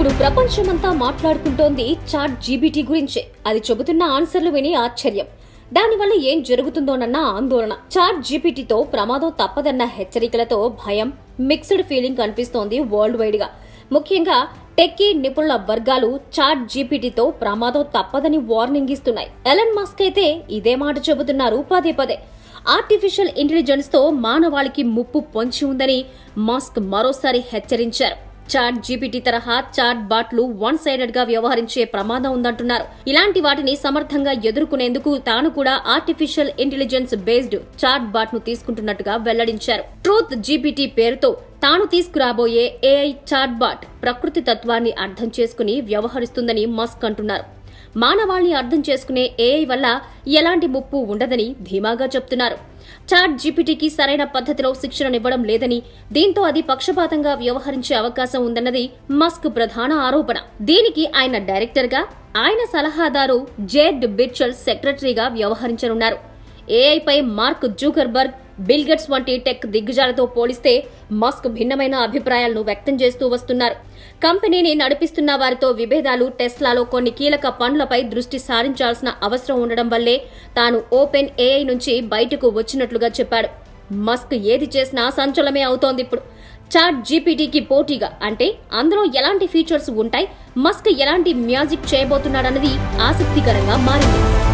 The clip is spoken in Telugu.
ఇప్పుడు ప్రపంచమంతా మాట్లాడుకుంటోంది చాట్ జీబీటీ గురించే అది చెబుతున్న ఆన్సర్లు విని ఆశ్చర్యం దానివల్ల ఏం జరుగుతుందోనన్న ఆందోళన చాట్ జీపీటీతో ప్రమాదం తప్పదన్న హెచ్చరికలతో భయం మిక్స్డ్ ఫీలింగ్ కనిపిస్తోంది వరల్డ్ వైడ్ గా ముఖ్యంగా టెక్కీ నిపుణుల వర్గాలు చాట్ జీపీటీతో ప్రమాదం తప్పదని వార్నింగ్ ఇస్తున్నాయి ఎలన్ మస్క్ అయితే ఇదే మాట చెబుతున్నారు పదే పదే ఆర్టిఫిషియల్ ఇంటెలిజెన్స్ తో మానవాళికి ముప్పు పొంచి ఉందని మస్క్ మరోసారి హెచ్చరించారు చాట్ జీపీటీ తరహా చాట్ బాట్లు వన్ సైడెడ్ గా వ్యవహరించే ప్రమాదం ఉందంటున్నారు ఇలాంటి వాటిని సమర్థంగా ఎదుర్కొనేందుకు తాను కూడా artificial intelligence based chat bot ను తీసుకుంటున్నట్టుగా వెల్లడించారు ట్రూత్ జీపీటీ పేరుతో తాను తీసుకురాబోయే ఏఐ చాట్ బాట్ ప్రకృతి తత్వాన్ని అర్థం చేసుకుని వ్యవహరిస్తుందని మస్క్ అంటున్నారు మానవాళిని అర్థం చేసుకునే ఏఐ వల్ల ఎలాంటి ముప్పు ఉండదని ధీమాగా చెప్తున్నారు చాట్ జీపీటీకి సరైన పద్ధతిలో శిక్షణనివ్వడం లేదని దీంతో అది పక్షపాతంగా వ్యవహరించే అవకాశం ఉందన్నది మస్క్ ప్రధాన ఆరోపణ దీనికి ఆయన డైరెక్టర్గా ఆయన సలహాదారు జేడ్ బిర్చల్ సెక్రటరీగా వ్యవహరించనున్నారు ఏఐపై మార్క్ జూకర్బర్గ్ బిల్గెట్స్ వంటి టెక్ దిగ్గజాలతో పోలిస్తే మస్క్ భిన్నమైన అభిప్రాయాలను వ్యక్తం చేస్తూ వస్తున్నారు కంపెనీని నడిపిస్తున్న వారితో విభేదాలు టెస్లాలో కొన్ని కీలక పనులపై దృష్టి సారించాల్సిన అవసరం ఉండడం వల్లే తాను ఓపెన్ ఏఐ నుంచి బయటకు వచ్చినట్లుగా చెప్పాడు మస్క్ ఏది చేసినా సంచలనమే అవుతోంది ఇప్పుడు చాట్ జీపీటీకి పోటీగా అంటే అందులో ఎలాంటి ఫీచర్స్ ఉంటాయి మస్క్ ఎలాంటి మ్యాజిక్ చేయబోతున్నాడన్నది ఆసక్తికరంగా మారింది